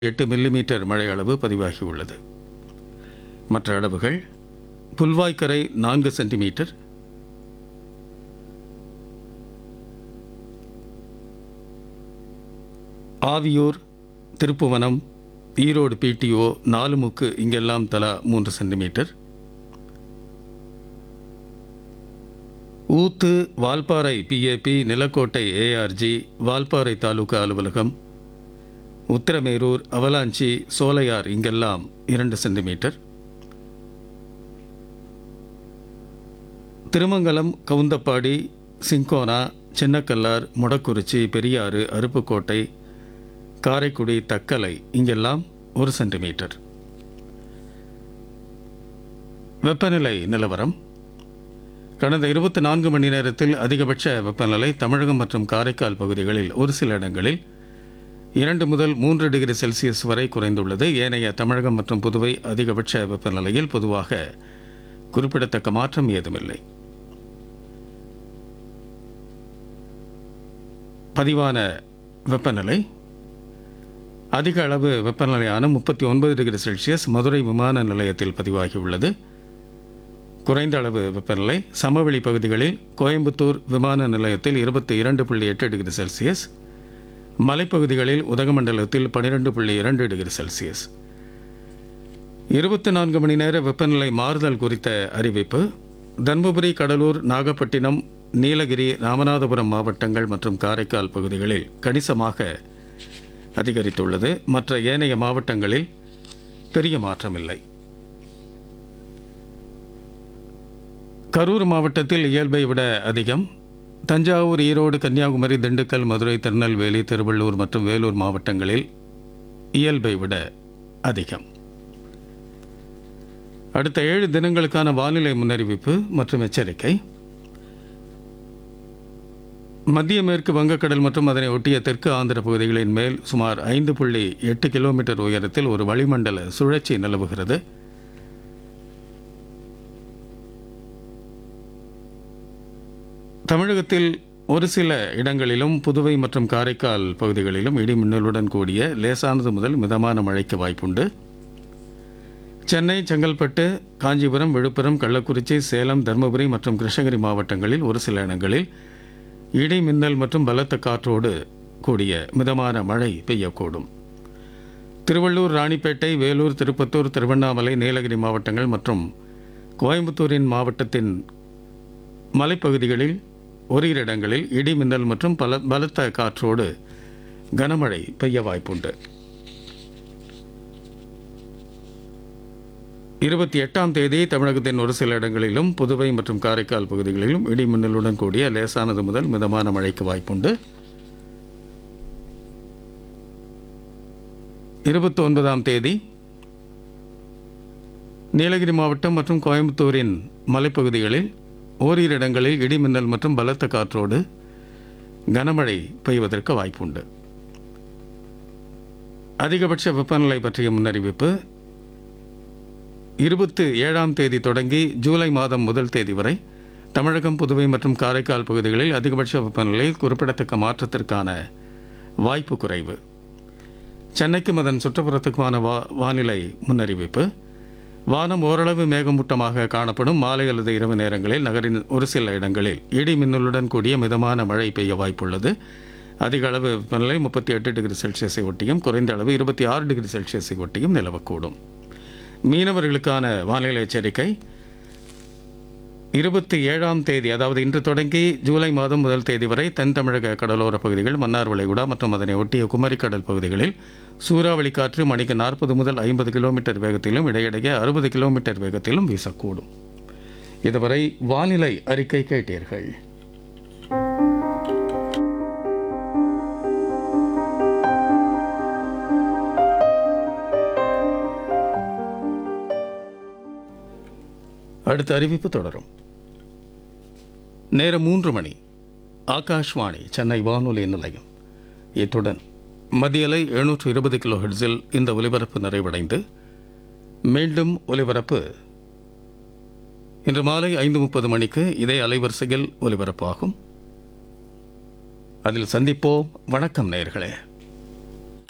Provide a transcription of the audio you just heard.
எட்டு மில்லிமீட்டர் மழை அளவு பதிவாகியுள்ளது மற்ற அளவுகள் புல்வாய்க்கரை நான்கு சென்டிமீட்டர் ஆவியூர் திருப்புவனம் ஈரோடு பிடிஓ நாலுமுக்கு இங்கெல்லாம் தலா மூன்று சென்டிமீட்டர் ஊத்து வால்பாறை பிஏபி நிலக்கோட்டை ஏஆர்ஜி வால்பாறை தாலுகா அலுவலகம் உத்திரமேரூர் அவலாஞ்சி சோலையார் இங்கெல்லாம் இரண்டு சென்டிமீட்டர் திருமங்கலம் கவுந்தப்பாடி சிங்கோனா சின்னக்கல்லார் முடக்குறிச்சி பெரியாறு அருப்புக்கோட்டை காரைக்குடி தக்கலை இங்கெல்லாம் ஒரு சென்டிமீட்டர் வெப்பநிலை நிலவரம் கடந்த இருபத்தி நான்கு மணி நேரத்தில் அதிகபட்ச வெப்பநிலை தமிழகம் மற்றும் காரைக்கால் பகுதிகளில் ஒரு சில இடங்களில் இரண்டு முதல் மூன்று டிகிரி செல்சியஸ் வரை குறைந்துள்ளது ஏனைய தமிழகம் மற்றும் புதுவை அதிகபட்ச வெப்பநிலையில் பொதுவாக குறிப்பிடத்தக்க மாற்றம் ஏதுமில்லை பதிவான வெப்பநிலை அதிக அளவு வெப்பநிலையான முப்பத்தி ஒன்பது டிகிரி செல்சியஸ் மதுரை விமான நிலையத்தில் பதிவாகியுள்ளது குறைந்த அளவு வெப்பநிலை சமவெளி பகுதிகளில் கோயம்புத்தூர் விமான நிலையத்தில் இருபத்தி இரண்டு புள்ளி எட்டு டிகிரி செல்சியஸ் மலைப்பகுதிகளில் உதகமண்டலத்தில் பனிரெண்டு புள்ளி இரண்டு டிகிரி செல்சியஸ் இருபத்தி நான்கு மணி நேர வெப்பநிலை மாறுதல் குறித்த அறிவிப்பு தருமபுரி கடலூர் நாகப்பட்டினம் நீலகிரி ராமநாதபுரம் மாவட்டங்கள் மற்றும் காரைக்கால் பகுதிகளில் கணிசமாக அதிகரித்துள்ளது மற்ற ஏனைய மாவட்டங்களில் பெரிய மாற்றமில்லை கரூர் மாவட்டத்தில் இயல்பை விட அதிகம் தஞ்சாவூர் ஈரோடு கன்னியாகுமரி திண்டுக்கல் மதுரை திருநெல்வேலி திருவள்ளூர் மற்றும் வேலூர் மாவட்டங்களில் இயல்பை விட அதிகம் அடுத்த ஏழு தினங்களுக்கான வானிலை முன்னறிவிப்பு மற்றும் எச்சரிக்கை மத்திய மேற்கு வங்கக்கடல் மற்றும் அதனை ஒட்டிய தெற்கு ஆந்திர பகுதிகளின் மேல் சுமார் ஐந்து புள்ளி எட்டு கிலோமீட்டர் உயரத்தில் ஒரு வளிமண்டல சுழற்சி நிலவுகிறது தமிழகத்தில் ஒரு சில இடங்களிலும் புதுவை மற்றும் காரைக்கால் பகுதிகளிலும் இடி மின்னலுடன் கூடிய லேசானது முதல் மிதமான மழைக்கு வாய்ப்புண்டு சென்னை செங்கல்பட்டு காஞ்சிபுரம் விழுப்புரம் கள்ளக்குறிச்சி சேலம் தருமபுரி மற்றும் கிருஷ்ணகிரி மாவட்டங்களில் ஒரு சில இடங்களில் இடி மின்னல் மற்றும் பலத்த காற்றோடு கூடிய மிதமான மழை பெய்யக்கூடும் திருவள்ளூர் ராணிப்பேட்டை வேலூர் திருப்பத்தூர் திருவண்ணாமலை நீலகிரி மாவட்டங்கள் மற்றும் கோயம்புத்தூரின் மாவட்டத்தின் மலைப்பகுதிகளில் ஓரிரு இடங்களில் இடி மின்னல் மற்றும் பல பலத்த காற்றோடு கனமழை பெய்ய வாய்ப்புண்டு இருபத்தி எட்டாம் தேதி தமிழகத்தின் ஒரு சில இடங்களிலும் புதுவை மற்றும் காரைக்கால் பகுதிகளிலும் இடி மின்னலுடன் கூடிய லேசானது முதல் மிதமான மழைக்கு வாய்ப்புண்டு இருபத்தி ஒன்பதாம் தேதி நீலகிரி மாவட்டம் மற்றும் கோயம்புத்தூரின் மலைப்பகுதிகளில் ஓரிரு இடங்களில் இடி மின்னல் மற்றும் பலத்த காற்றோடு கனமழை பெய்வதற்கு வாய்ப்புண்டு அதிகபட்ச வெப்பநிலை பற்றிய முன்னறிவிப்பு இருபத்து ஏழாம் தேதி தொடங்கி ஜூலை மாதம் முதல் தேதி வரை தமிழகம் புதுவை மற்றும் காரைக்கால் பகுதிகளில் அதிகபட்ச வெப்பநிலை குறிப்பிடத்தக்க மாற்றத்திற்கான வாய்ப்பு குறைவு சென்னைக்கும் அதன் சுற்றுப்புறத்துக்குமான வா வானிலை முன்னறிவிப்பு வானம் ஓரளவு மேகமூட்டமாக காணப்படும் மாலை அல்லது இரவு நேரங்களில் நகரின் ஒரு சில இடங்களில் இடி மின்னலுடன் கூடிய மிதமான மழை பெய்ய வாய்ப்புள்ளது அதிக அளவு வெப்பநிலை முப்பத்தி எட்டு டிகிரி செல்சியஸை ஒட்டியும் குறைந்த அளவு இருபத்தி ஆறு டிகிரி செல்சியஸை ஒட்டியும் நிலவக்கூடும் மீனவர்களுக்கான வானிலை எச்சரிக்கை இருபத்தி ஏழாம் தேதி அதாவது இன்று தொடங்கி ஜூலை மாதம் முதல் தேதி வரை தென் தமிழக கடலோர பகுதிகள் மன்னார் வளைகுடா மற்றும் அதனை ஒட்டிய குமரிக்கடல் பகுதிகளில் சூறாவளி காற்று மணிக்கு நாற்பது முதல் ஐம்பது கிலோமீட்டர் வேகத்திலும் இடையிடையே அறுபது கிலோமீட்டர் வேகத்திலும் வீசக்கூடும் இதுவரை வானிலை அறிக்கை கேட்டீர்கள் அடுத்த அறிவிப்பு தொடரும் நேரம் மூன்று மணி ஆகாஷ்வாணி சென்னை வானொலி நிலையம் இத்துடன் மத்தியலை எழுநூற்று இருபது கிலோ ஹெட்ஸில் இந்த ஒலிபரப்பு நிறைவடைந்து மீண்டும் ஒலிபரப்பு இன்று மாலை ஐந்து முப்பது மணிக்கு இதே அலைவரிசையில் ஒலிபரப்பாகும் அதில் சந்திப்போம் வணக்கம் நேயர்களே